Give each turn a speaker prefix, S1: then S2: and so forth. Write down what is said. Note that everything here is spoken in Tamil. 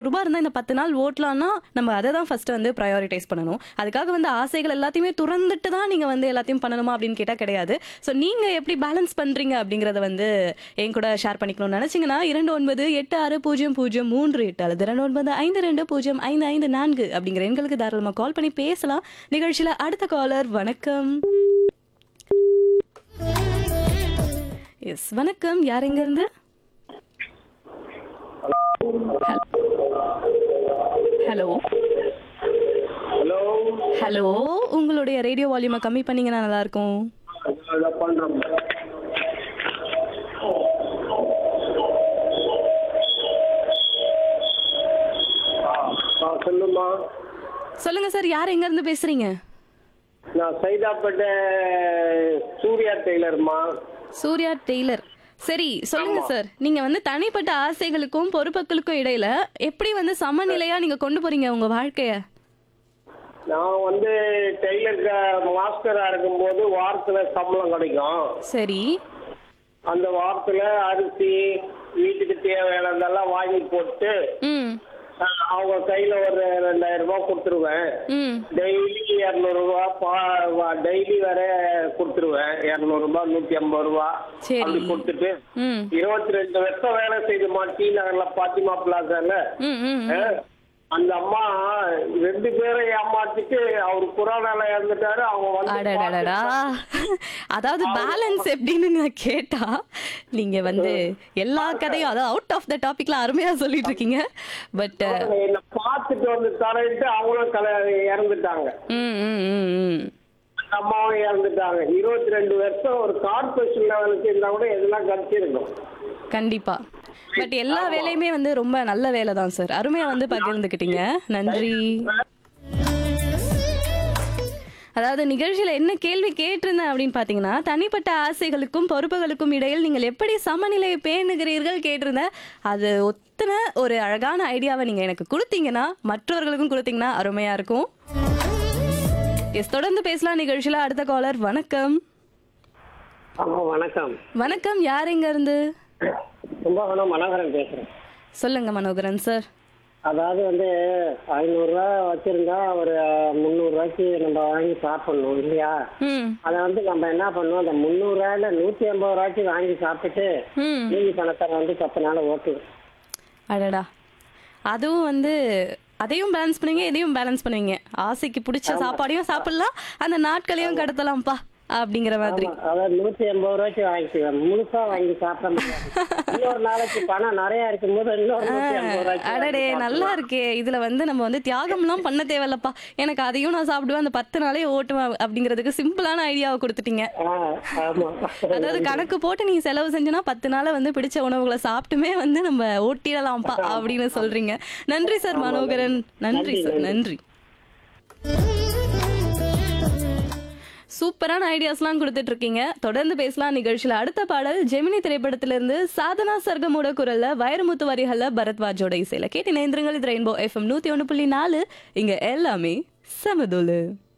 S1: ரூபாய் இருந்தா இந்த 10 நாள் ஓட்டலாம்னா, நம்ம அத தான் ஃபர்ஸ்ட் வந்து பிரையாரிடைஸ் பண்ணணும். அதுக்காக வந்து ஆசைகள் எல்லாத்தையுமே துறந்துட்டு தான் நீங்க வந்து எல்லாத்தையும் பண்ணணுமா அப்படின்னு கேட்டா கிடையாது. ஸோ நீங்க எப்படி பேலன்ஸ் பண்றீங்க அப்படிங்கிறத வந்து என் கூட ஷேர் பண்ணிக்கணும்னு நினைச்சீங்கன்னா 29860038 அல்லது 29520555 அப்படிங்கிற எண்களுக்கு தாராளமா கால் பண்ணி பேசலாம். நிகழ்ச்சியில அடுத்த காலர் வணக்கம். எஸ் வணக்கம். யார் எங்க இருந்து? ஹலோ.
S2: Hello
S1: hello. உங்களுடைய ரேடியோ வால்யூமை கம்மி பண்ணீங்கன்னா நல்லா இருக்கும்.
S2: அதை பண்றோம் சொல்லுமா
S1: சொல்லுங்க சார் யார் எங்க இருந்து பேசுறீங்க?
S2: நான் சைதாப்பேட்டை சூர்யா டெய்லர்மா
S1: சூர்யா டெய்லர். சரி சொல்லுங்க சார். நீங்க வந்து தனிப்பட்ட ஆசைகளுக்கும் பொறுப்புகளுக்கும் இடையில எப்படி வந்து சமநிலையா நீங்க கொண்டு போறீங்க உங்க வாழ்க்கைய?
S2: நான் வந்து டெய்லர் மாஸ்டரா இருக்கும்போது வாரத்துல சம்பளம் கிடைக்கும்
S1: சரி.
S2: அந்த வாரத்துல அரிசி வீட்டுக்கு தேவையானதெல்லாம் வாங்கி போட்டு
S1: ம்.
S2: அஹ், அவங்க கையில ஒரு ரெண்டாயிரம் ரூபாய் கொடுத்துருவேன்
S1: ம்.
S2: டெய்லி இரநூறுவா டெய்லி வேற கொடுத்துருவேன் இரநூறுபா நூத்தி ஐம்பது ரூபா
S1: சரி.
S2: அப்படி கொடுத்துட்டு
S1: ம்.
S2: இருபத்தி ரெண்டு வருஷம் வேலை செய்துமா டி நகர்ல பாத்திமா பிளாசால
S1: ம். ம்.
S2: அஹ், அந்த அம்மா ரெண்டு பேரை ஏமாத்திட்டு அவர் குரானால இறந்துட்டாரு அவங்க வந்து
S1: அடடடடா. அதாவது பேலன்ஸ் எப்படின்னு நான் கேட்டா நீங்க வந்து எல்லா கதையும் அதாவது அவுட் ஆஃப் த டாபிக்ல அருமையா சொல்லிட்டு இருக்கீங்க. பட்
S2: அவங்க என்ன பார்த்துட்டு வந்து தரையிட்டு அவங்களும் கல இறந்துட்டாங்க
S1: ம் ம் ம் ம்.
S2: அந்த அம்மாவும் இறந்துட்டாங்க இருபத்தி ரெண்டு வருஷம் ஒரு கார்பரேஷன் லெவலுக்கு இருந்தா கூட எதெல்லாம் கிடைச்சிருக்கும்
S1: கண்டிப்பா. பட் எல்லா வேலையுமே வந்து ரொம்ப நல்ல வேலை தான் சார். அருமையா வந்து பகிர்ந்துக்கிட்டீங்க. நன்றி. அதாவது நிகழ்ச்சியில என்ன கேள்வி கேட்டிருந்தேன் அப்படின்னு பாத்தீங்கன்னா தனிப்பட்ட ஆசைகளுக்கும் பொறுப்புகளுக்கும் இடையில் நீங்கள் எப்படி சமநிலையை பேணுகிறீர்கள் கேட்டிருந்தேன் அது ஒத்துன ஒரு அழகான ஐடியாவை நீங்க எனக்கு கொடுத்தீங்கன்னா மற்றவர்களுக்கும் கொடுத்தீங்கன்னா அருமையா இருக்கும் எஸ் தொடர்ந்து பேசலாம் நிகழ்ச்சியில அடுத்த காலர் வணக்கம்
S2: ஆமா வணக்கம்
S1: வணக்கம் யார் எங்க இருந்து
S2: கும்பகோணம் மனோகரன் பேசுறேன்
S1: சொல்லுங்க மனோகரன் சார்
S2: அதாவது வந்து ஐநூறுரூவா வச்சிருந்தா ஒரு முந்நூறுரூவாய்க்கு நம்ம வாங்கி சாப்பிடணும் இல்லையா
S1: ம்
S2: அதை வந்து நம்ம என்ன பண்ணுவோம் அந்த முந்நூறுரூவாயில நூற்றி ஐம்பது ரூபாய்க்கு வாங்கி சாப்பிட்டுட்டு
S1: ம்
S2: மீதி பணத்தை வந்து பத்து நாள் ஓட்டுவோம்
S1: அடடா அதுவும் வந்து அதையும் பேலன்ஸ் பண்ணுவீங்க இதையும் பேலன்ஸ் பண்ணுவீங்க ஆசைக்கு பிடிச்ச சாப்பாடையும் சாப்பிடலாம் அந்த நாட்களையும் கடத்தலாம்ப்பா அப்படிங்கிற மாதிரி
S2: ஆமா, அதாவது நூற்றி எண்பது ரூபாய்க்கு வாங்கிக்குவேன் முழுசா வாங்கி சாப்பிட முடியாது இன்னொரு நாளைக்கு பணம் நிறைய இருக்கும்போது இன்னொரு நூற்றி ஐம்பது ரூபாய்க்கு
S1: அடடே
S2: வாங்கி
S1: நல்லா இருக்கே இதுல வந்து நம்ம வந்து தியாகம்லாம் பண்ண தேவையில்லப்பா எனக்கு அதையும் நான் சாப்பிடுவேன் அந்த பத்து நாளே ஓட்டுவேன் அப்படிங்கிறதுக்கு சிம்பிளான ஐடியாவை கொடுத்துட்டீங்க
S2: ஆ, ஆமா
S1: அதாவது கணக்கு போட்டு நீ செலவு செஞ்சனா பத்து நாளை வந்து பிடிச்ச உணவுகளை சாப்பிட்டுமே வந்து நம்ம ஓட்டிடலாம்ப்பா அப்படின்னு சொல்றீங்க நன்றி சார் மனோகரன் நன்றி சார் நன்றி சூப்பரான ஐடியாஸ்லாம் கொடுத்துட்டு இருக்கீங்க தொடர்ந்து பேசலாம் நிகழ்ச்சியில அடுத்த பாடல் ஜெமினி திரைப்படத்திலிருந்து சாதனா சர்க்கமோட குரல்ல வைரமுத்து வரிகள்ல பரத்வாஜோட இசையில கேட்டு நேந்திரங்கள் இது ரெயின்போ எஃப்எம் நூத்தி ஒண்ணு புள்ளி நாலு இங்க எல்லாமே சமதுலு